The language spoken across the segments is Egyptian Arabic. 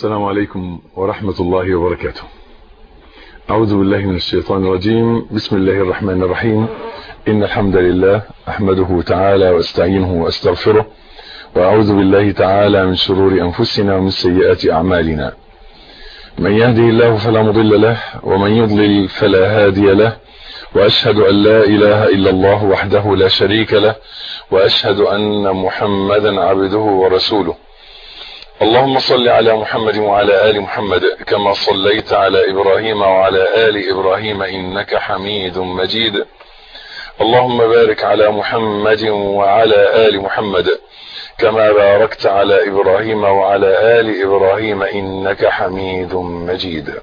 السلام عليكم ورحمة الله وبركاته أعوذ بالله من الشيطان الرجيم بسم الله الرحمن الرحيم إن الحمد لله أحمده تعالى واستعينه واستغفره وأعوذ بالله تعالى من شرور أنفسنا ومن سيئات أعمالنا من يهده الله فلا مضل له ومن يضلل فلا هادي له وأشهد أن لا إله إلا الله وحده لا شريك له وأشهد أن محمدا عبده ورسوله اللهم صل على محمد وعلى آل محمد كما صليت على إبراهيم وعلى آل إبراهيم إنك حميد مجيد اللهم بارك على محمد وعلى آل محمد كما باركت على إبراهيم وعلى آل إبراهيم إنك حميد مجيد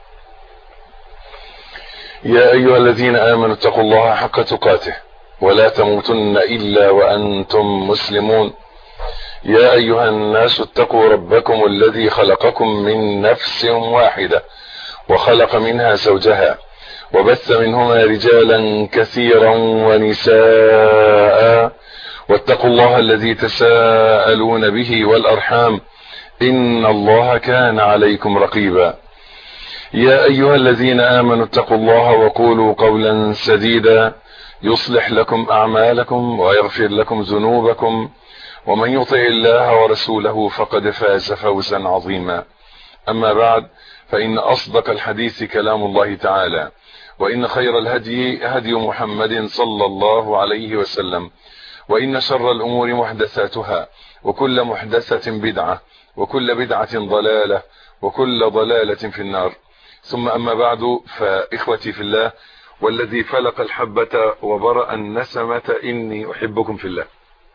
يا أيها الذين آمنوا اتقوا الله حق تقاته ولا تموتن إلا وأنتم مسلمون يا أيها الناس اتقوا ربكم الذي خلقكم من نفس واحدة وخلق منها زوجها وبث منهما رجالا كثيرا ونساء واتقوا الله الذي تساءلون به والأرحام إن الله كان عليكم رقيبا يا أيها الذين آمنوا اتقوا الله وقولوا قولا سديدا يصلح لكم أعمالكم ويغفر لكم ذنوبكم ومن يطع الله ورسوله فقد فاز فوزا عظيما أما بعد فإن أصدق الحديث كلام الله تعالى وإن خير الهدي هدي محمد صلى الله عليه وسلم وإن شر الأمور محدثاتها وكل محدثة بدعة وكل بدعة ضلالة وكل ضلالة في النار ثم أما بعد فإخوتي في الله والذي فلق الحبة وبرأ النسمة إني أحبكم في الله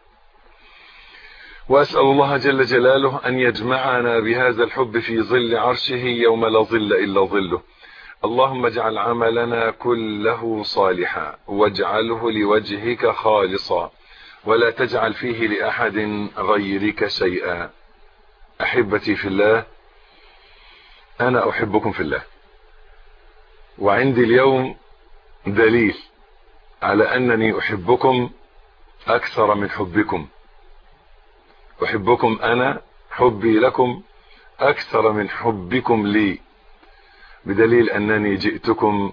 وأسأل الله جل جلاله أن يجمعنا بهذا الحب في ظل عرشه يوم لا ظل إلا ظله اللهم اجعل عملنا كله صالحا واجعله لوجهك خالصا ولا تجعل فيه لأحد غيرك شيئا أحبتي في الله أنا أحبكم في الله وعندي اليوم دليل على أنني أحبكم أكثر من حبكم أحبكم أنا حبي لكم أكثر من حبكم لي بدليل أنني جئتكم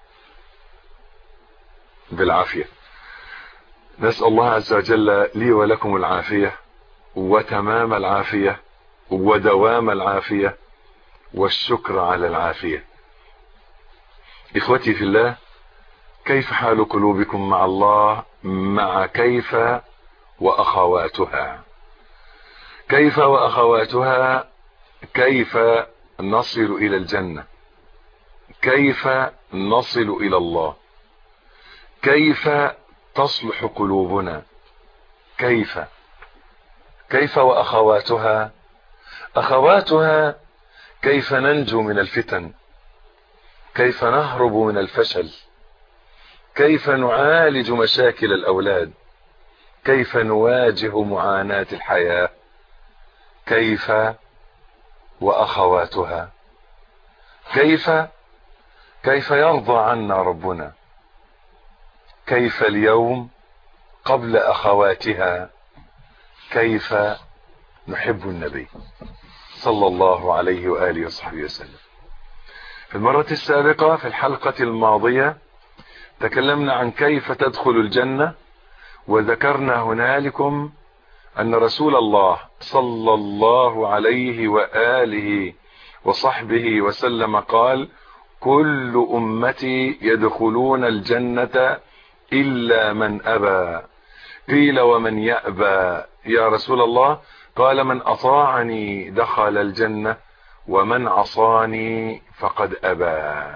بالعافية نسأل الله عز وجل لي ولكم العافية وتمام العافية ودوام العافية والشكر على العافية إخوتي في الله كيف حال قلوبكم مع الله مع كيف وأخواتها كيف وأخواتها كيف نصل إلى الجنة كيف نصل إلى الله كيف تصلح قلوبنا كيف كيف وأخواتها أخواتها كيف ننجو من الفتن كيف نهرب من الفشل كيف نعالج مشاكل الأولاد كيف نواجه معاناة الحياة كيف وأخواتها كيف كيف يرضى عنا ربنا كيف اليوم قبل أخواتها كيف نحب النبي صلى الله عليه وآله وصحبه وسلم في المرة السابقة في الحلقة الماضية تكلمنا عن كيف تدخل الجنة وذكرنا هنالكم أن رسول الله صلى الله عليه وآله وصحبه وسلم قال كل أمتي يدخلون الجنة إلا من أبى قيل ومن يأبى يا رسول الله قال من أطاعني دخل الجنة ومن عصاني فقد أبى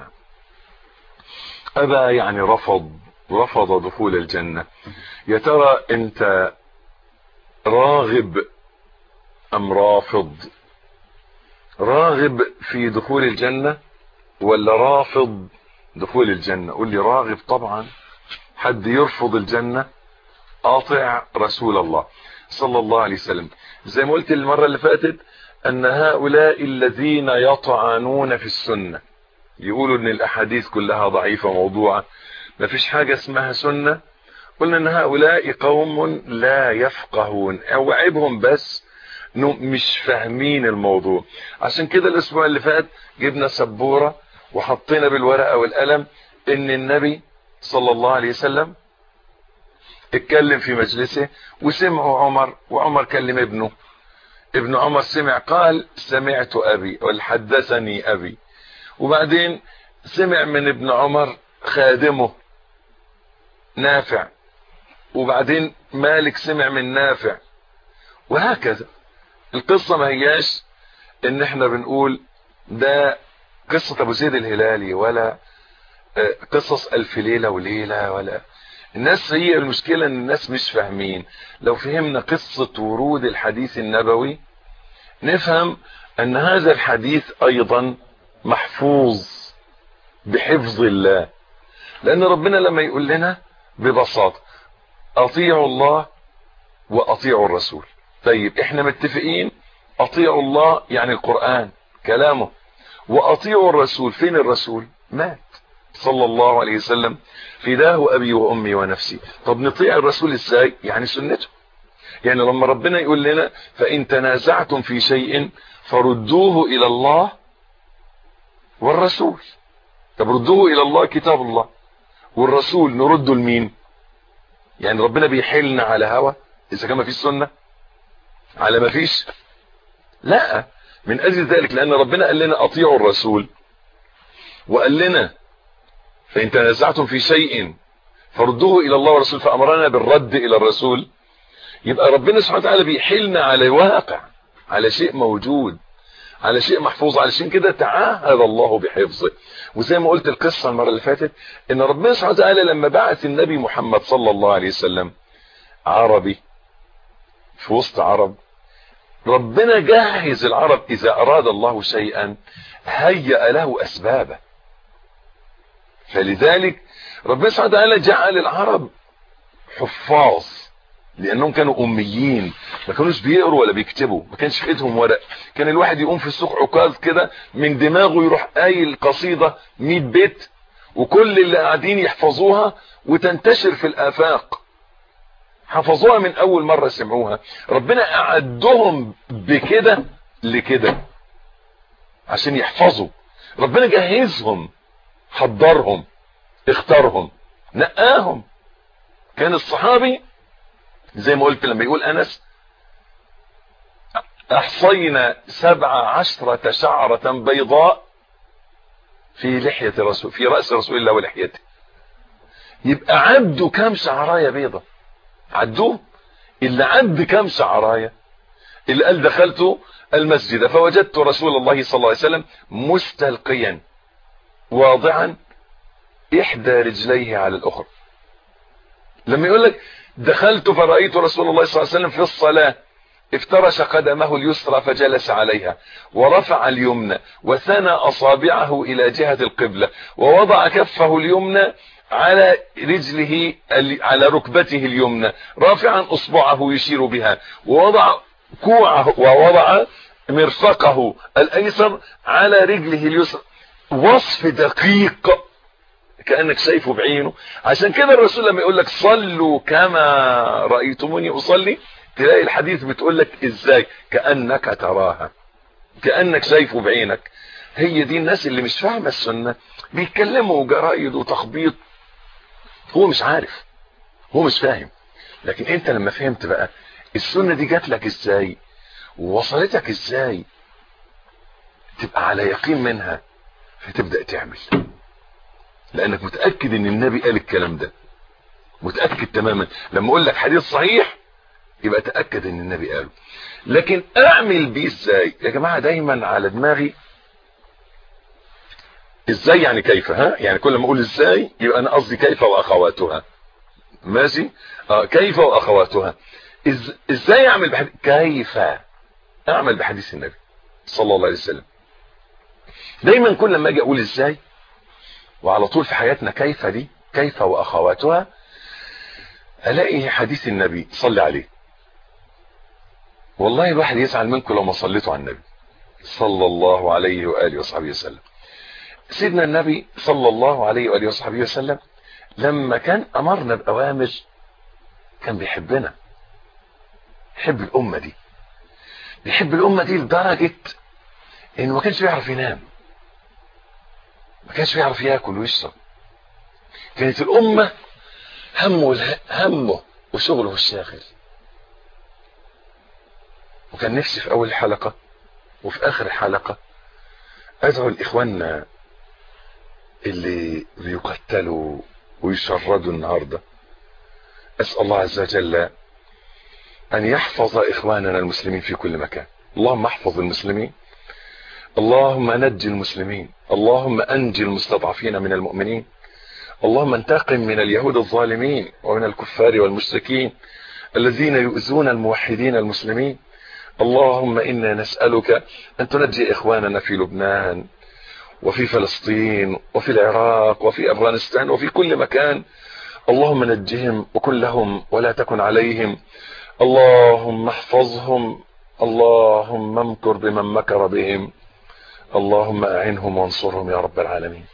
أبى يعني رفض رفض دخول الجنة يا ترى أنت راغب أم رافض راغب في دخول الجنة ولا رافض دخول الجنة قول لي راغب طبعا حد يرفض الجنة قاطع رسول الله صلى الله عليه وسلم زي ما قلت المرة اللي فاتت ان هؤلاء الذين يطعنون في السنة يقولوا ان الاحاديث كلها ضعيفة موضوعة ما فيش حاجة اسمها سنة قلنا ان هؤلاء قوم لا يفقهون او عيبهم بس انهم مش فاهمين الموضوع عشان كده الاسبوع اللي فات جبنا سبورة وحطينا بالورقة والقلم ان النبي صلى الله عليه وسلم اتكلم في مجلسه وسمعه عمر وعمر كلم ابنه ابن عمر سمع قال سمعت ابي حدثني ابي وبعدين سمع من ابن عمر خادمه نافع وبعدين مالك سمع من نافع وهكذا القصة ما هياش ان احنا بنقول ده قصة ابو زيد الهلالي ولا قصص الف ليلة وليلة ولا الناس هي المشكلة ان الناس مش فاهمين لو فهمنا قصة ورود الحديث النبوي نفهم ان هذا الحديث ايضا محفوظ بحفظ الله لان ربنا لما يقول لنا ببساطة اطيعوا الله واطيعوا الرسول طيب احنا متفقين اطيعوا الله يعني القرآن كلامه واطيعوا الرسول فين الرسول مات صلى الله عليه وسلم فداه ابي وامي ونفسي طب نطيع الرسول ازاي يعني سنته يعني لما ربنا يقول لنا فان تنازعتم في شيء فردوه الى الله والرسول طب ردوه الى الله كتاب الله والرسول نرده لمين يعني ربنا بيحلنا على هوى اذا كان ما فيش سنه على ما فيش لا من اجل ذلك لان ربنا قال لنا اطيعوا الرسول وقال لنا فان تنازعتم في شيء فردوه الى الله والرسول فامرنا بالرد الى الرسول يبقى ربنا سبحانه وتعالى بيحلنا على واقع على شيء موجود على شيء محفوظ علشان كده تعاهد الله بحفظه وزي ما قلت القصة المرة اللي فاتت ان ربنا سبحانه وتعالى لما بعث النبي محمد صلى الله عليه وسلم عربي في وسط عرب ربنا جهز العرب اذا اراد الله شيئا هيأ له اسبابه فلذلك ربنا سبحانه وتعالى جعل العرب حفاظ لانهم كانوا اميين ما كانوش بيقروا ولا بيكتبوا ما كانش في ايدهم ورق كان الواحد يقوم في السوق عكاظ كده من دماغه يروح قايل قصيده 100 بيت وكل اللي قاعدين يحفظوها وتنتشر في الافاق حفظوها من اول مره سمعوها ربنا اعدهم بكده لكده عشان يحفظوا ربنا جهزهم حضرهم اختارهم نقاهم كان الصحابي زي ما قلت لما يقول انس احصينا سبع عشرة شعرة بيضاء في لحية رسول في رأس رسول الله ولحيته يبقى عدوا كام شعراية بيضة عدوه اللي عد كام شعراية اللي قال دخلت المسجد فوجدت رسول الله صلى الله عليه وسلم مستلقيا واضعا احدى رجليه على الاخرى لما يقول لك دخلت فرأيت رسول الله صلى الله عليه وسلم في الصلاة افترش قدمه اليسرى فجلس عليها ورفع اليمنى وثنى أصابعه إلى جهة القبلة ووضع كفه اليمنى على رجله على ركبته اليمنى رافعا أصبعه يشير بها ووضع كوعه ووضع مرفقه الأيسر على رجله اليسرى وصف دقيق كأنك شايفه بعينه عشان كده الرسول لما يقول لك صلوا كما رأيتموني أصلي تلاقي الحديث بتقول لك ازاي كأنك تراها كأنك شايفه بعينك هي دي الناس اللي مش فاهمة السنة بيتكلموا جرائد وتخبيط هو مش عارف هو مش فاهم لكن انت لما فهمت بقى السنة دي جات لك ازاي ووصلتك ازاي تبقى على يقين منها فتبدأ تعمل لانك متأكد ان النبي قال الكلام ده متأكد تماما لما اقول لك حديث صحيح يبقى تأكد ان النبي قاله لكن اعمل بيه ازاي يا جماعة دايما على دماغي ازاي يعني كيف ها يعني كل ما اقول ازاي يبقى انا قصدي كيف واخواتها ماشي اه كيف واخواتها إز... ازاي اعمل بحديث كيف اعمل بحديث النبي صلى الله عليه وسلم دايما كل ما اجي اقول ازاي وعلى طول في حياتنا كيف دي كيف واخواتها الاقي حديث النبي صلي عليه والله الواحد يزعل منكم لو ما صليتوا على النبي صلى الله عليه واله وصحبه وسلم سيدنا النبي صلى الله عليه واله وصحبه وسلم لما كان امرنا باوامر كان بيحبنا يحب الامه دي بيحب الأمة دي لدرجة إنه ما كانش بيعرف ينام ما كانش بيعرف ياكل ويشرب كانت الأمة همه همه وشغله الشاغل وكان نفسي في أول حلقة وفي آخر حلقة أدعو لإخواننا اللي بيقتلوا ويشردوا النهاردة أسأل الله عز وجل أن يحفظ إخواننا المسلمين في كل مكان اللهم احفظ المسلمين اللهم نجي المسلمين اللهم أنجي المستضعفين من المؤمنين اللهم انتقم من اليهود الظالمين ومن الكفار والمشركين الذين يؤذون الموحدين المسلمين اللهم إنا نسألك أن تنجي إخواننا في لبنان وفي فلسطين وفي العراق وفي أفغانستان وفي كل مكان اللهم نجهم وكن لهم ولا تكن عليهم اللهم احفظهم اللهم امكر بمن مكر بهم اللهم أعنهم وانصرهم يا رب العالمين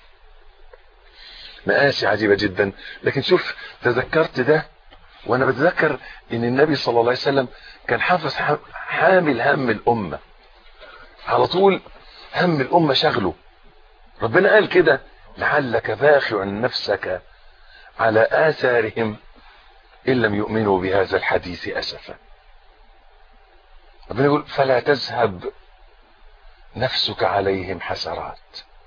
مآسي عجيبة جدا لكن شوف تذكرت ده وانا بتذكر ان النبي صلى الله عليه وسلم كان حافظ حامل هم الامة على طول هم الامة شغله ربنا قال كده لعلك باخع نفسك على آثارهم إن لم يؤمنوا بهذا الحديث أسفا ربنا يقول فلا تذهب نفسك عليهم حسرات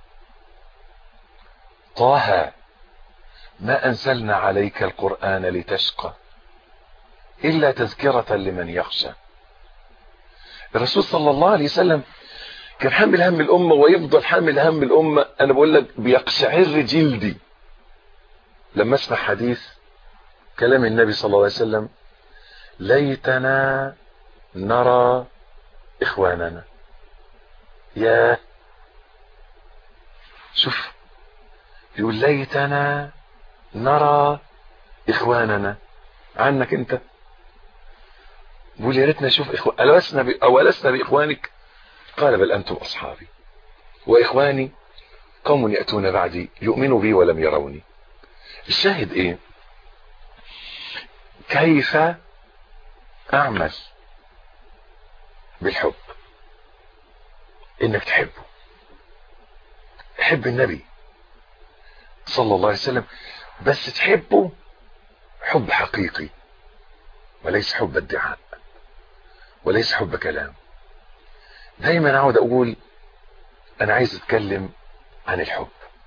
طه ما أنزلنا عليك القرآن لتشقى إلا تذكرة لمن يخشى الرسول صلى الله عليه وسلم كان حامل هم الأمة ويفضل حامل هم الأمة أنا بقول لك بيقشعر جلدي لما اسمع حديث كلام النبي صلى الله عليه وسلم ليتنا نرى إخواننا يا شوف يقول ليتنا نرى إخواننا عنك أنت يقول يا ريتنا نشوف إخوان ألسنا, ب... أو ألسنا بإخوانك قال بل أنتم أصحابي وإخواني قوم يأتون بعدي يؤمنوا بي ولم يروني الشاهد إيه كيف أعمل بالحب إنك تحبه حب النبي صلى الله عليه وسلم بس تحبه حب حقيقي وليس حب ادعاء وليس حب كلام دايما اقعد اقول انا عايز اتكلم عن الحب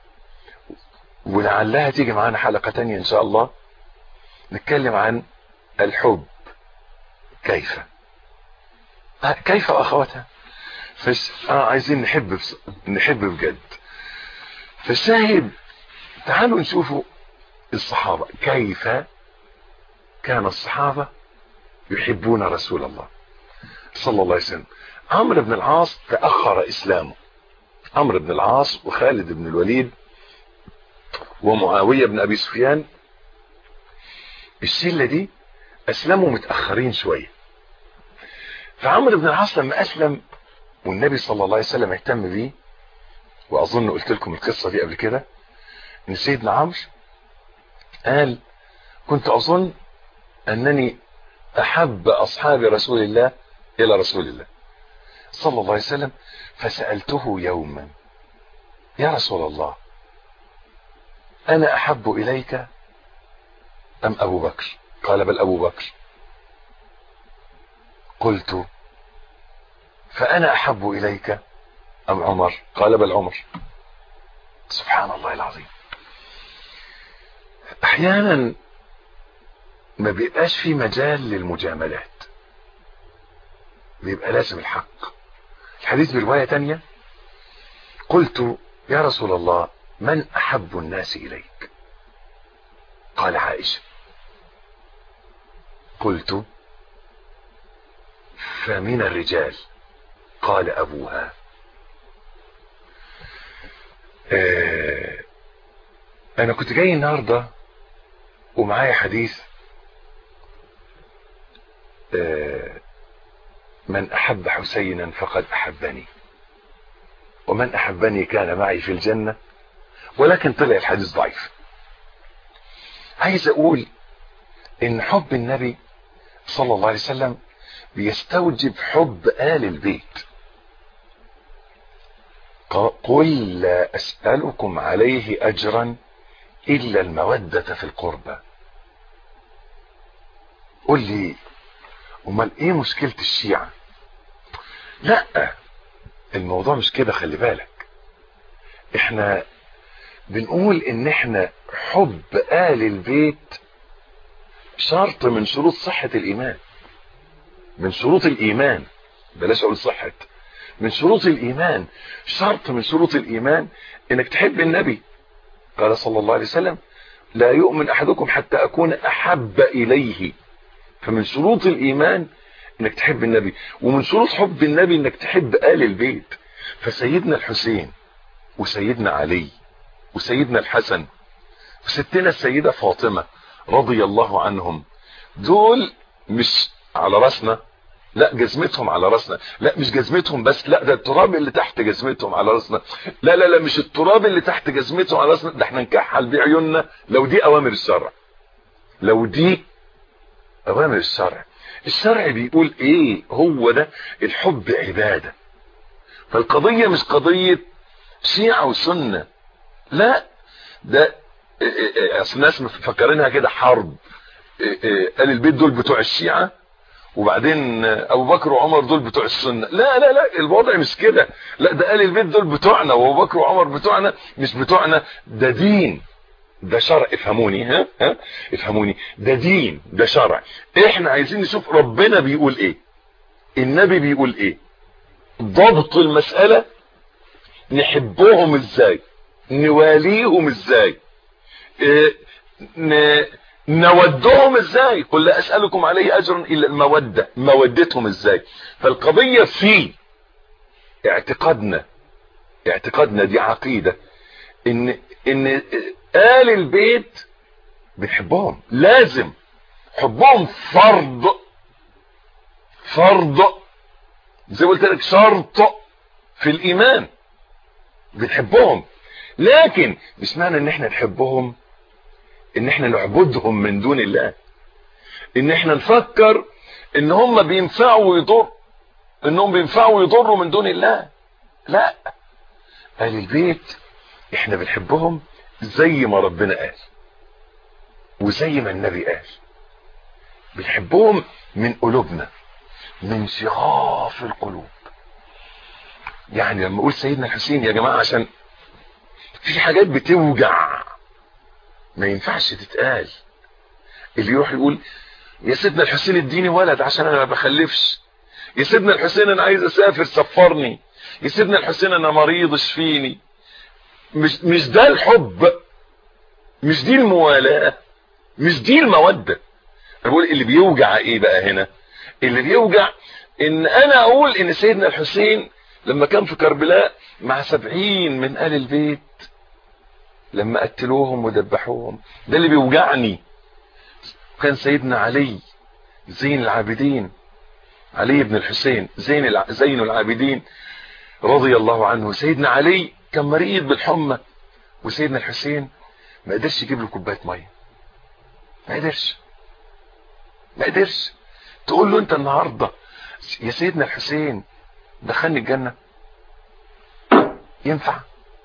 ولعلها تيجي معانا حلقة تانية ان شاء الله نتكلم عن الحب كيف كيف اخواتها فش... آه عايزين نحب بس... نحب بجد فالشاهد تعالوا نشوفوا الصحابة كيف كان الصحابة يحبون رسول الله صلى الله عليه وسلم عمرو بن العاص تأخر إسلامه عمرو بن العاص وخالد بن الوليد ومعاوية بن أبي سفيان الشلة دي أسلموا متأخرين شوية فعمرو بن العاص لما أسلم والنبي صلى الله عليه وسلم اهتم بيه وأظن قلت لكم القصة دي قبل كده ان سيدنا عمرو قال كنت اظن انني احب اصحاب رسول الله الى رسول الله صلى الله عليه وسلم فسألته يوما يا رسول الله انا احب اليك ام ابو بكر قال بل ابو بكر قلت فانا احب اليك ام عمر قال بل عمر سبحان الله العظيم احيانا ما بيبقاش في مجال للمجاملات بيبقى لازم الحق الحديث برواية تانية قلت يا رسول الله من احب الناس اليك قال عائشة قلت فمن الرجال قال ابوها آه انا كنت جاي النهاردة ومعايا حديث آه من احب حسينا فقد احبني ومن احبني كان معي في الجنة ولكن طلع الحديث ضعيف عايز اقول ان حب النبي صلى الله عليه وسلم بيستوجب حب آل البيت قل لا أسألكم عليه أجرا إلا المودة في القربى قل لي امال ايه مشكلة الشيعة لا الموضوع مش كده خلي بالك احنا بنقول ان احنا حب آل البيت شرط من شروط صحة الايمان من شروط الايمان بلاش اقول صحة من شروط الايمان شرط من شروط الايمان انك تحب النبي قال صلى الله عليه وسلم لا يؤمن احدكم حتى اكون احب اليه فمن شروط الايمان انك تحب النبي ومن شروط حب النبي انك تحب آل البيت فسيدنا الحسين وسيدنا علي وسيدنا الحسن وستنا السيدة فاطمة رضي الله عنهم دول مش على راسنا لا جزمتهم على راسنا لا مش جزمتهم بس لا ده التراب اللي تحت جزمتهم على راسنا لا لا لا مش التراب اللي تحت جزمتهم على راسنا ده احنا نكحل بعيوننا لو دي اوامر الشرع لو دي اوامر الشرع الشرع بيقول ايه هو ده الحب عبادة فالقضية مش قضية شيعة وسنة لا ده اصل الناس مفكرينها كده حرب قال البيت دول بتوع الشيعة وبعدين ابو بكر وعمر دول بتوع السنة لا لا لا الوضع مش كده لا ده قال البيت دول بتوعنا وابو بكر وعمر بتوعنا مش بتوعنا ده دين ده شرع افهموني ها ها افهموني ده دين ده شرع احنا عايزين نشوف ربنا بيقول ايه النبي بيقول ايه ضبط المسألة نحبهم ازاي نواليهم ازاي إيه ن... نودهم ازاي قل لا اسألكم عليه اجر الا المودة مودتهم ازاي فالقضية في اعتقادنا اعتقادنا دي عقيدة ان ان آل البيت بنحبهم لازم حبهم فرض فرض زي ما قلت لك شرط في الايمان بنحبهم لكن مش معنى ان احنا نحبهم ان احنا نعبدهم من دون الله ان احنا نفكر ان هم بينفعوا ويضر انهم بينفعوا ويضروا من دون الله لا اهل البيت احنا بنحبهم زي ما ربنا قال وزي ما النبي قال بنحبهم من قلوبنا من شغاف القلوب يعني لما اقول سيدنا الحسين يا جماعة عشان في حاجات بتوجع ما ينفعش تتقال اللي يروح يقول يا سيدنا الحسين اديني ولد عشان انا ما بخلفش يا سيدنا الحسين انا عايز اسافر سفرني يا سيدنا الحسين انا مريض اشفيني مش مش ده الحب مش دي الموالاه مش دي الموده انا بقول اللي بيوجع ايه بقى هنا اللي بيوجع ان انا اقول ان سيدنا الحسين لما كان في كربلاء مع سبعين من آل البيت لما قتلوهم وذبحوهم ده اللي بيوجعني كان سيدنا علي زين العابدين علي بن الحسين زين الع... زين العابدين رضي الله عنه سيدنا علي كان مريض بالحمى وسيدنا الحسين ما قدرش يجيب له كوبايه ميه ما قدرش ما قدرش تقول له انت النهارده يا سيدنا الحسين دخلني الجنه ينفع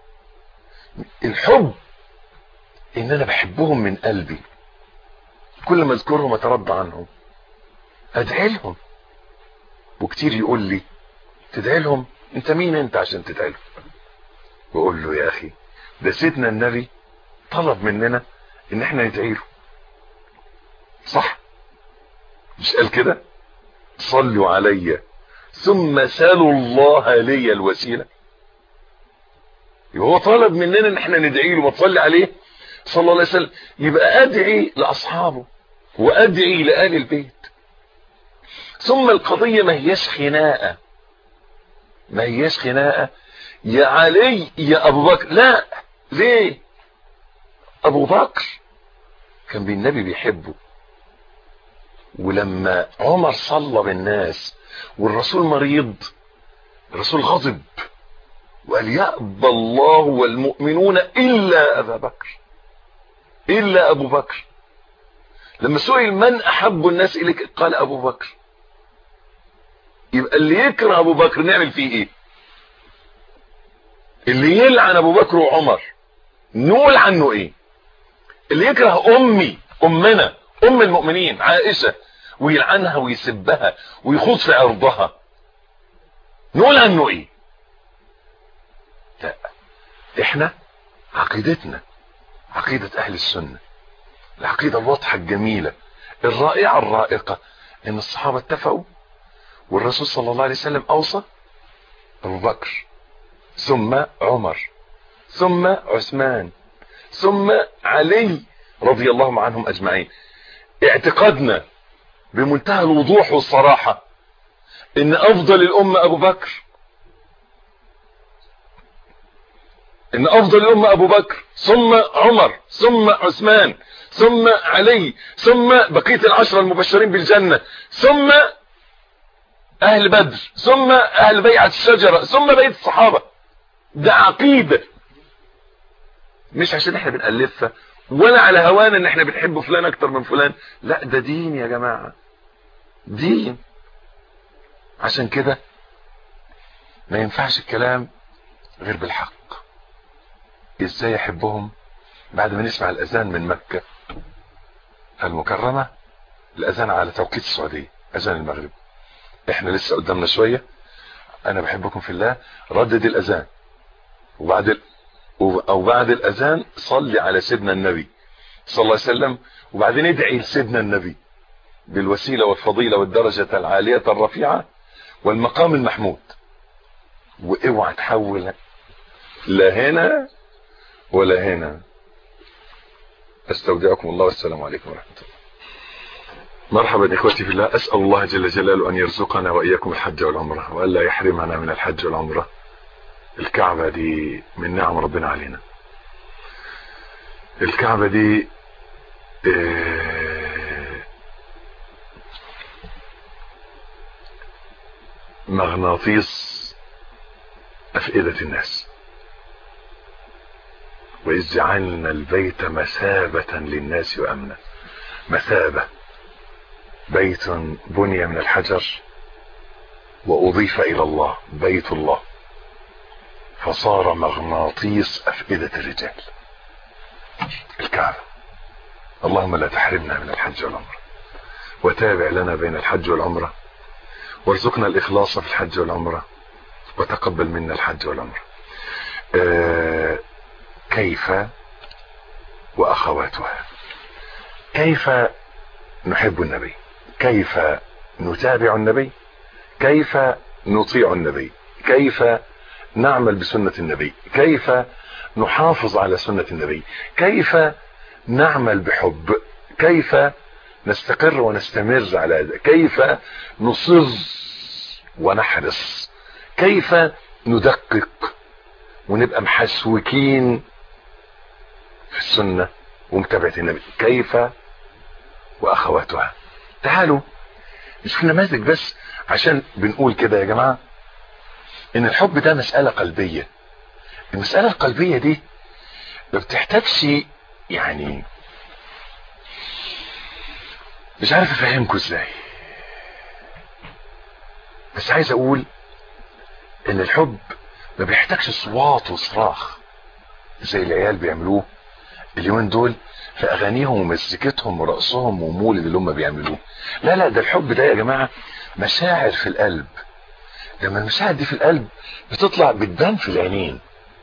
الحب ان انا بحبهم من قلبي كل ما اذكرهم اترضى عنهم ادعي لهم وكتير يقول لي تدعي لهم انت مين انت عشان تدعي لهم بقول له يا اخي ده سيدنا النبي طلب مننا ان احنا ندعي له صح مش قال كده صلوا علي ثم سالوا الله لي الوسيله يبقى هو طلب مننا ان احنا ندعي له وتصلي عليه صلى الله عليه وسلم يبقى ادعي لاصحابه وادعي لآل البيت ثم القضية ما هياش خناقة ما هياش خناقة يا علي يا ابو بكر لا ليه ابو بكر كان بالنبي بيحبه ولما عمر صلى بالناس والرسول مريض الرسول غضب وقال يأبى الله والمؤمنون إلا أبا بكر إلا أبو بكر لما سئل من أحب الناس إليك قال أبو بكر يبقى اللي يكره ابو بكر نعمل فيه ايه اللي يلعن ابو بكر وعمر نقول عنه ايه اللي يكره امي امنا ام المؤمنين عائشة ويلعنها ويسبها ويخوض في عرضها نقول عنه ايه لا احنا عقيدتنا عقيدة اهل السنة العقيدة الواضحة الجميلة الرائعة الرائقة ان الصحابة اتفقوا والرسول صلى الله عليه وسلم اوصى ابو بكر ثم عمر ثم عثمان ثم علي رضي الله عنهم اجمعين اعتقادنا بمنتهى الوضوح والصراحة ان افضل الامة ابو بكر ان افضل الامة ابو بكر ثم عمر ثم عثمان ثم علي ثم بقية العشرة المبشرين بالجنة ثم اهل بدر ثم اهل بيعة الشجرة ثم بيت الصحابة ده عقيدة مش عشان احنا بنألفها ولا على هوانا ان احنا بنحب فلان اكتر من فلان لا ده دين يا جماعة دين عشان كده ما ينفعش الكلام غير بالحق ازاي يحبهم بعد ما نسمع الاذان من مكة المكرمة الاذان على توقيت السعودية اذان المغرب احنا لسه قدامنا شوية انا بحبكم في الله ردد الاذان وبعد ال... او بعد الاذان صلي على سيدنا النبي صلى الله عليه وسلم وبعدين ادعي لسيدنا النبي بالوسيلة والفضيلة والدرجة العالية الرفيعة والمقام المحمود واوعى تحول لا هنا ولا هنا استودعكم الله والسلام عليكم ورحمة الله مرحبا اخوتي في الله اسأل الله جل جلاله ان يرزقنا واياكم الحج والعمرة والا يحرمنا من الحج والعمرة الكعبة دي من نعم ربنا علينا الكعبة دي اه مغناطيس افئدة الناس واذ جعلنا البيت مثابة للناس وامنا مثابة بيت بني من الحجر واضيف الى الله بيت الله فصار مغناطيس افئدة الرجال الكعبة اللهم لا تحرمنا من الحج والعمرة وتابع لنا بين الحج والعمرة وارزقنا الاخلاص في الحج والعمرة وتقبل منا الحج والعمرة آه كيف واخواتها كيف نحب النبي كيف نتابع النبي كيف نطيع النبي كيف نعمل بسنة النبي كيف نحافظ على سنة النبي كيف نعمل بحب كيف نستقر ونستمر على هذا كيف نصر ونحرص كيف ندقق ونبقى محسوكين في السنة ومتابعة النبي كيف واخواتها تعالوا نشوف نماذج بس عشان بنقول كده يا جماعة ان الحب ده مسألة قلبية المسألة القلبية دي ما بتحتاجش يعني مش عارف افهمكم ازاي بس عايز اقول ان الحب ما بيحتاجش صوات وصراخ زي العيال بيعملوه اليومين دول في اغانيهم ومزيكتهم ورقصهم ومولد اللي هم بيعملوه لا لا ده الحب ده يا جماعة مشاعر في القلب لما المشاعر دي في القلب بتطلع بتبان في العينين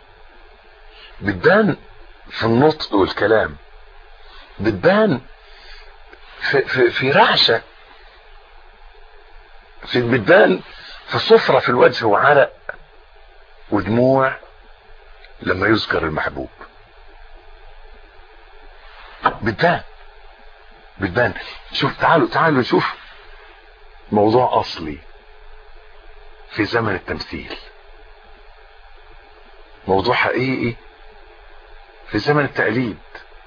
بتبان في النطق والكلام بتبان في, في, في رعشة في بتبان في صفرة في الوجه وعرق ودموع لما يذكر المحبوب بتبان بتبان شوف تعالوا تعالوا نشوف موضوع اصلي في زمن التمثيل موضوع حقيقي في زمن التقليد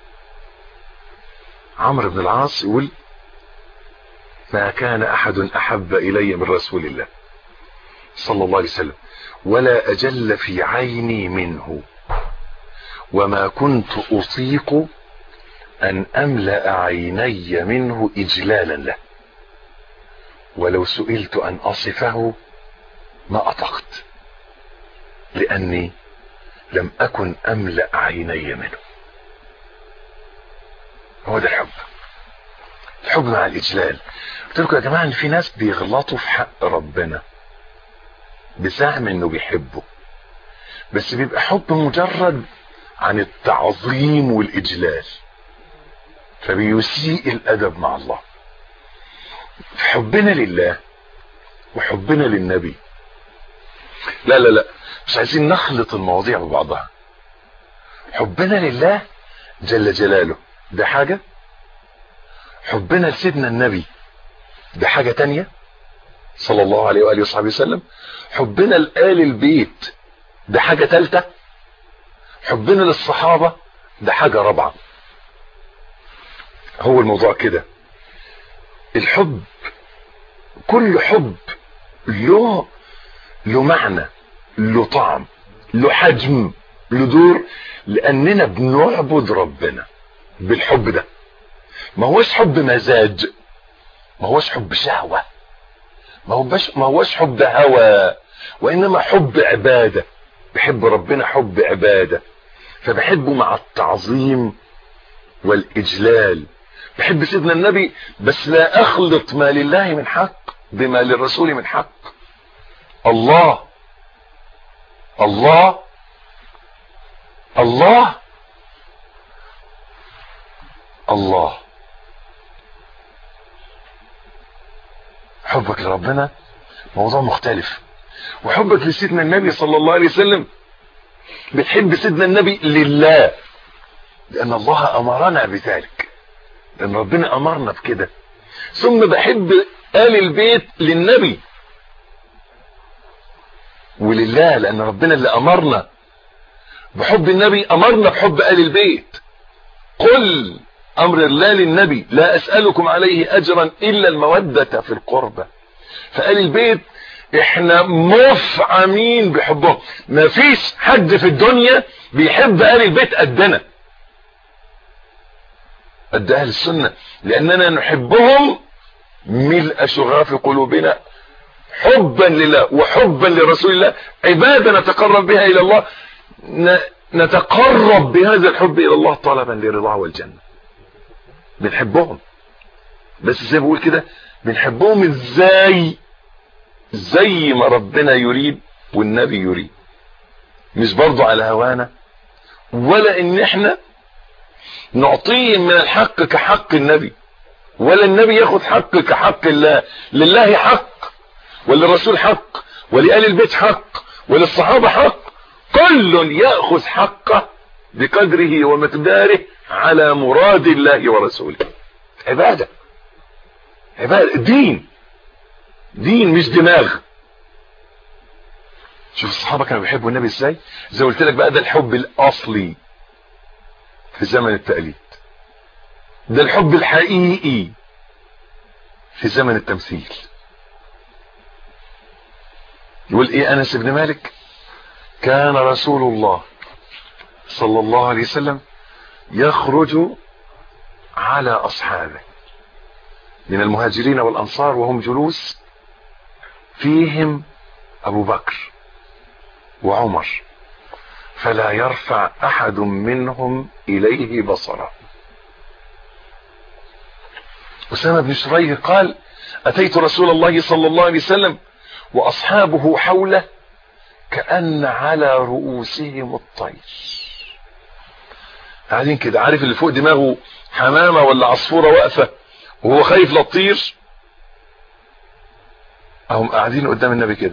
عمرو بن العاص يقول ما كان احد احب الي من رسول الله صلى الله عليه وسلم ولا اجل في عيني منه وما كنت اطيق ان املا عيني منه اجلالا له ولو سئلت ان اصفه ما اطقت لاني لم اكن املأ عيني منه هو ده الحب الحب مع الاجلال قلت لكم يا جماعه ان في ناس بيغلطوا في حق ربنا بزعم انه بيحبه بس بيبقى حب مجرد عن التعظيم والاجلال فبيسيء الادب مع الله حبنا لله وحبنا للنبي لا لا لا مش عايزين نخلط المواضيع ببعضها حبنا لله جل جلاله ده حاجة حبنا لسيدنا النبي ده حاجة تانية صلى الله عليه وآله وصحبه وسلم حبنا لآل البيت ده حاجة تالتة حبنا للصحابة ده حاجة رابعة هو الموضوع كده الحب كل حب له له معنى له طعم له حجم له دور لاننا بنعبد ربنا بالحب ده ما هوش حب مزاج ما هوش حب شهوة ما هوش ما هوش حب هوى وانما حب عبادة بحب ربنا حب عبادة فبحبه مع التعظيم والاجلال بحب سيدنا النبي بس لا اخلط ما لله من حق بما للرسول من حق الله الله الله الله حبك لربنا موضوع مختلف وحبك لسيدنا النبي صلى الله عليه وسلم بتحب سيدنا النبي لله لان الله امرنا بذلك لان ربنا امرنا بكده ثم بحب آل البيت للنبي ولله لان ربنا اللي امرنا بحب النبي امرنا بحب آل البيت قل امر الله للنبي لا اسألكم عليه اجرا الا المودة في القربة فآل البيت احنا مفعمين بحبهم مفيش حد في الدنيا بيحب آل البيت قدنا قد اهل السنة لاننا نحبهم ملء شغاف قلوبنا حبا لله وحبا لرسول الله عبادة نتقرب بها الى الله نتقرب بهذا الحب الى الله طلبا لرضاه والجنة بنحبهم بس زي ما بقول كده بنحبهم ازاي زي ما ربنا يريد والنبي يريد مش برضو على هوانا ولا ان احنا نعطيهم من الحق كحق النبي ولا النبي ياخد حق كحق الله لله حق وللرسول حق ولآل البيت حق وللصحابة حق كل يأخذ حقه بقدره ومقداره على مراد الله ورسوله عبادة عبادة دين دين مش دماغ شوف الصحابة كانوا بيحبوا النبي ازاي زي قلت لك بقى ده الحب الاصلي في زمن التقليد ده الحب الحقيقي في زمن التمثيل يقول ايه انس بن مالك كان رسول الله صلى الله عليه وسلم يخرج على اصحابه من المهاجرين والانصار وهم جلوس فيهم ابو بكر وعمر فلا يرفع احد منهم اليه بصره اسامه بن شريح قال اتيت رسول الله صلى الله عليه وسلم واصحابه حوله كأن على رؤوسهم الطير قاعدين كده عارف اللي فوق دماغه حمامة ولا عصفورة واقفة وهو خايف لا تطير هم قاعدين قدام النبي كده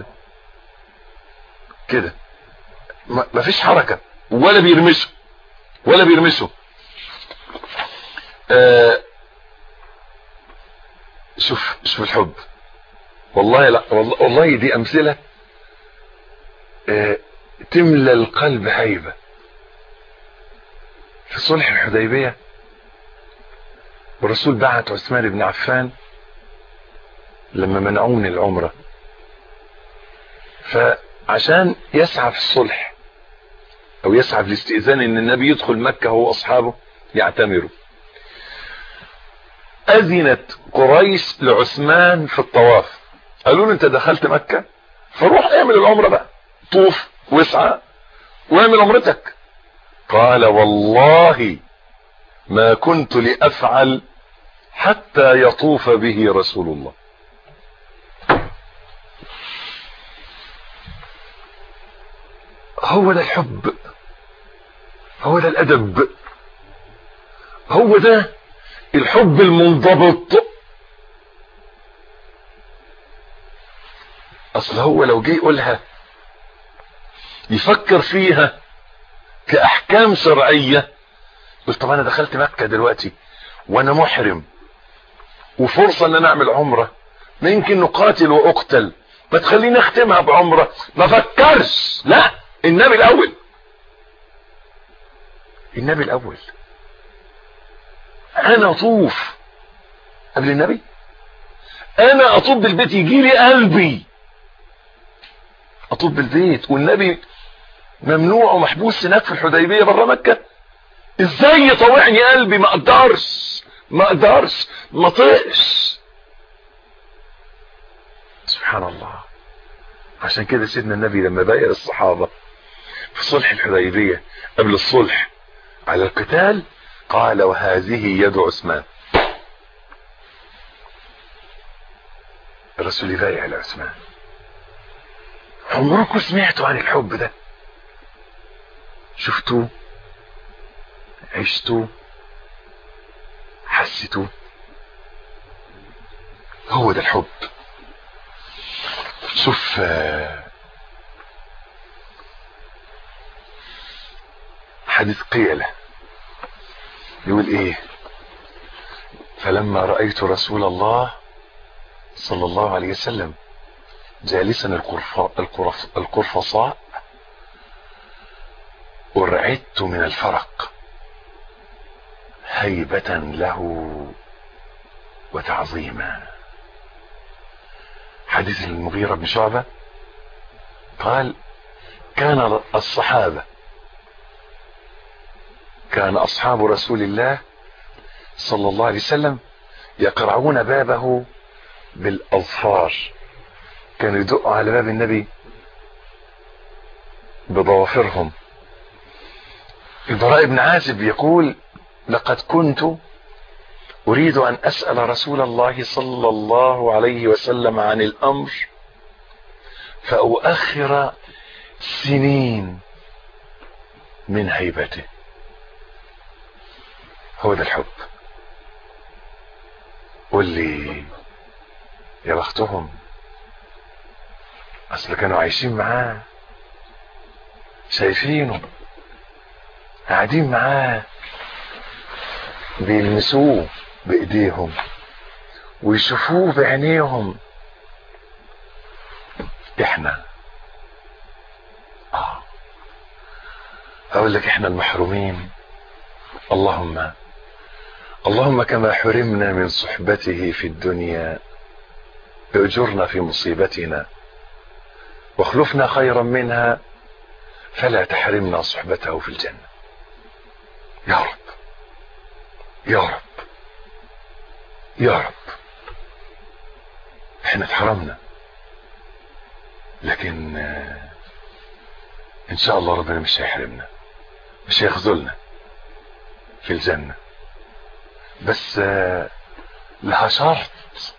كده ما فيش حركة ولا بيرمسوا ولا بيرمسوا آه شوف شوف الحب والله لا والله, والله دي امثله آه تملى القلب هيبه في صلح الحديبيه والرسول بعت عثمان بن عفان لما منعوه من العمره فعشان يسعى في الصلح او يسعى في الاستئذان ان النبي يدخل مكه هو واصحابه يعتمروا اذنت قريش لعثمان في الطواف قالوا له انت دخلت مكة فروح اعمل العمرة بقى طوف واسعى واعمل عمرتك قال والله ما كنت لافعل حتى يطوف به رسول الله هو ده الحب هو ده الادب هو ده الحب المنضبط اصل هو لو جه يقولها يفكر فيها كاحكام شرعية يقول طب انا دخلت مكة دلوقتي وانا محرم وفرصة ان انا اعمل عمرة ما يمكن نقاتل واقتل ما تخليني اختمها بعمرة ما فكرش لا النبي الاول النبي الاول انا اطوف قبل النبي انا اطوف بالبيت يجي لي قلبي اطوف بالبيت والنبي ممنوع ومحبوس هناك في الحديبيه بره مكه ازاي يطوعني قلبي ما اقدرش ما اقدرش ما طقش سبحان الله عشان كده سيدنا النبي لما بايع الصحابه في صلح الحديبيه قبل الصلح على القتال قال وهذه يد عثمان الرسول يبايع لعثمان عمركم سمعتوا عن الحب ده شفتوه عشتوه حسيتوه هو ده الحب شوف حديث قيلة يقول ايه فلما رأيت رسول الله صلى الله عليه وسلم جالسا القرفصاء ارعدت من الفرق هيبة له وتعظيما حديث المغيرة بن شعبة قال كان الصحابة كان أصحاب رسول الله صلى الله عليه وسلم يقرعون بابه بالأظفار كانوا يدقوا على باب النبي بضوافرهم البراء بن عازب يقول لقد كنت أريد أن أسأل رسول الله صلى الله عليه وسلم عن الأمر فأؤخر سنين من هيبته هو ده الحب قول لي يا بختهم اصل كانوا عايشين معاه شايفينه قاعدين معاه بيلمسوه بايديهم ويشوفوه بعينيهم احنا اه اقول لك احنا المحرومين اللهم اللهم كما حرمنا من صحبته في الدنيا اجرنا في مصيبتنا واخلفنا خيرا منها فلا تحرمنا صحبته في الجنة يا رب يا رب يا رب احنا اتحرمنا لكن ان شاء الله ربنا مش هيحرمنا مش هيخذلنا في الجنة بس لها شرط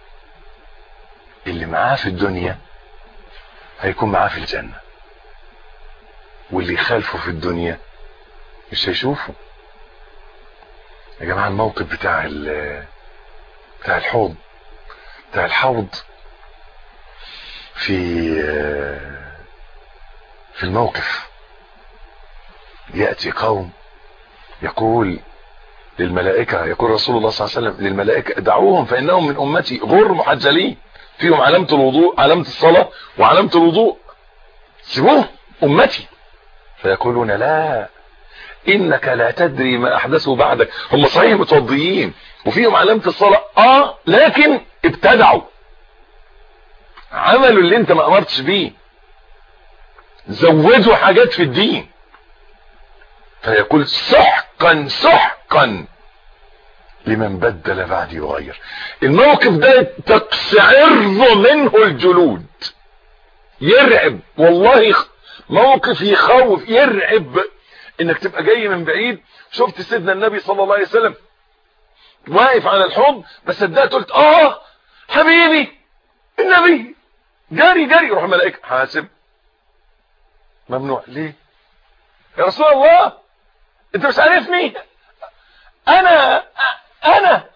اللي معاه في الدنيا هيكون معاه في الجنة واللي يخالفه في الدنيا مش هيشوفه يا جماعة الموقف بتاع بتاع الحوض بتاع الحوض في في الموقف يأتي قوم يقول للملائكة يقول رسول الله صلى الله عليه وسلم للملائكة دعوهم فإنهم من أمتي غر محجلين فيهم علامة الوضوء علامة الصلاة وعلامة الوضوء سيبوهم أمتي فيقولون لا إنك لا تدري ما أحدثوا بعدك هم صحيح متوضيين وفيهم علامة الصلاة آه لكن ابتدعوا عملوا اللي انت ما أمرتش بيه زودوا حاجات في الدين فيقول سحقا سحقا لمن بدل بعدي وغير الموقف ده تقشعر منه الجلود يرعب والله موقف يخوف يرعب انك تبقى جاي من بعيد شفت سيدنا النبي صلى الله عليه وسلم واقف على الحوض بس صدقت قلت اه حبيبي النبي جاري جاري يروح ملائكه حاسب ممنوع ليه يا رسول الله انت مش عارفني انا انا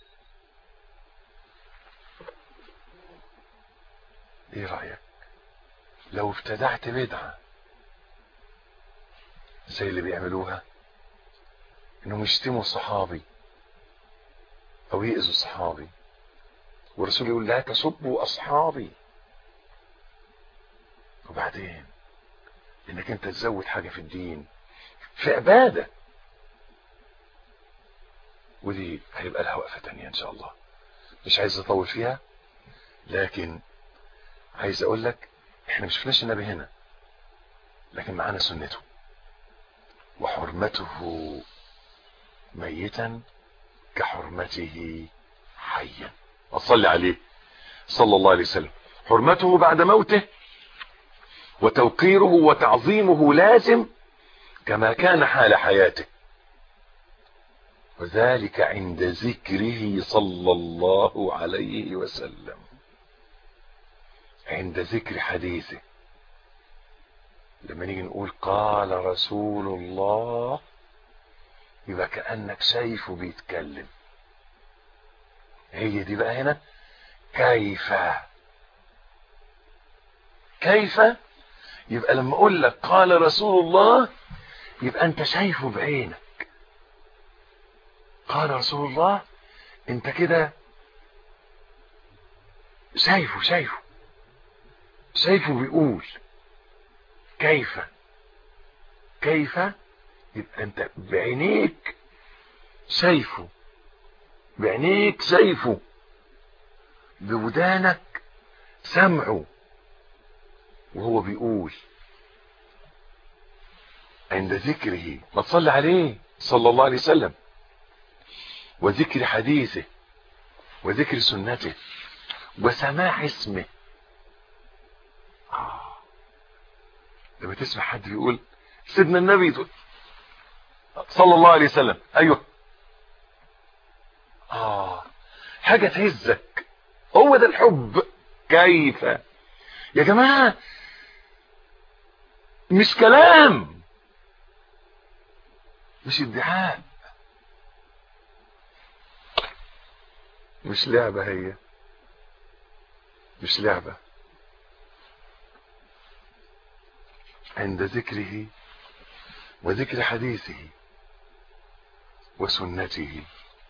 ايه رايك لو ابتدعت بدعه زي اللي بيعملوها انهم يشتموا الصحابي او يأذوا الصحابي والرسول يقول لا تسبوا اصحابي وبعدين انك انت تزود حاجة في الدين في عبادة ودي هيبقى لها وقفة تانية ان شاء الله مش عايز اطول فيها لكن عايز اقول لك احنا مش شفناش النبي هنا لكن معانا سنته وحرمته ميتا كحرمته حيا وصلي عليه صلى الله عليه وسلم حرمته بعد موته وتوقيره وتعظيمه لازم كما كان حال حياته وذلك عند ذكره صلى الله عليه وسلم عند ذكر حديثه لما نيجي نقول قال رسول الله يبقى كأنك شايفه بيتكلم هي دي بقى هنا كيف كيف يبقى لما اقول لك قال رسول الله يبقى انت شايفه بعينك قال رسول الله انت كده شايفه شايفه شايفه بيقول كيف كيف يبقى انت بعينيك شايفه بعينيك شايفه بودانك سمعه وهو بيقول عند ذكره ما تصلي عليه صلى الله عليه وسلم وذكر حديثه وذكر سنته وسماع اسمه آه. لما تسمع حد بيقول سيدنا النبي تقول صلى الله عليه وسلم ايوه اه حاجة تهزك هو ده الحب كيف يا جماعة مش كلام مش ادعاء مش لعبة هي مش لعبة عند ذكره وذكر حديثه وسنته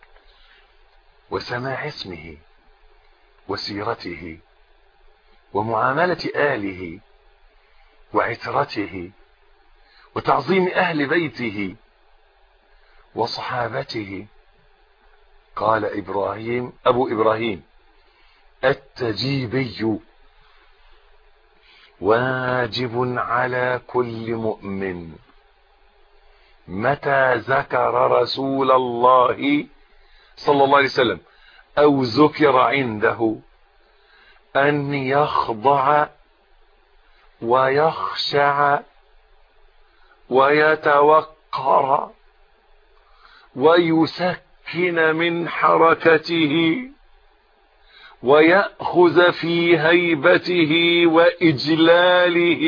وسماع اسمه وسيرته ومعاملة آله وعترته وتعظيم أهل بيته وصحابته قال إبراهيم أبو إبراهيم التجيبي واجب على كل مؤمن متى ذكر رسول الله صلى الله عليه وسلم أو ذكر عنده أن يخضع ويخشع ويتوقر ويسكن من حركته ويأخذ في هيبته وإجلاله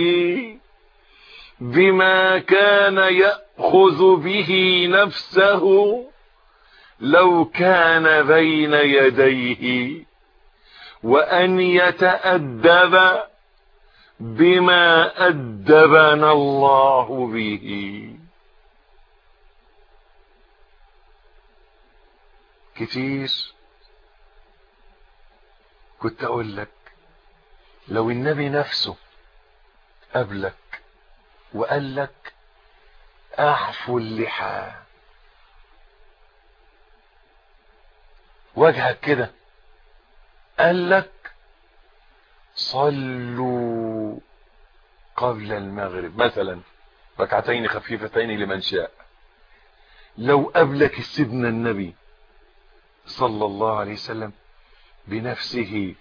بما كان يأخذ به نفسه لو كان بين يديه وأن يتأدب بما أدبنا الله به كتير كنت أقول لك لو النبي نفسه قبلك وقال لك أعفو اللحى وجهك كده قال لك صلوا قبل المغرب مثلا ركعتين خفيفتين لمن شاء لو قبلك سيدنا النبي صلى الله عليه وسلم بنفسه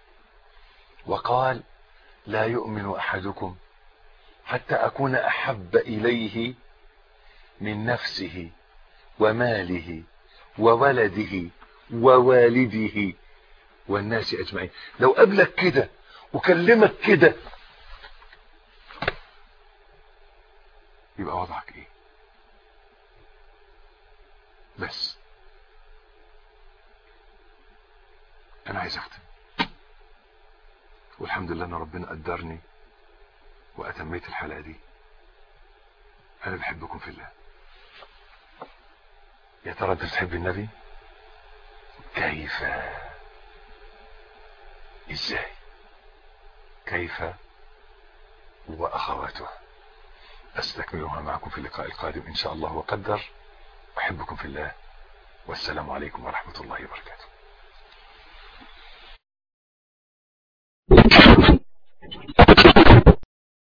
وقال لا يؤمن أحدكم حتى أكون أحب إليه من نفسه وماله وولده ووالده والناس أجمعين لو قابلك كده وكلمك كده يبقى وضعك ايه بس انا عايز اختم والحمد لله ان ربنا قدرني واتميت الحلقه دي انا بحبكم في الله يا ترى انت بتحب النبي كيف ازاي كيف واخواته استكملها معكم في اللقاء القادم ان شاء الله وقدر احبكم في الله والسلام عليكم ورحمه الله وبركاته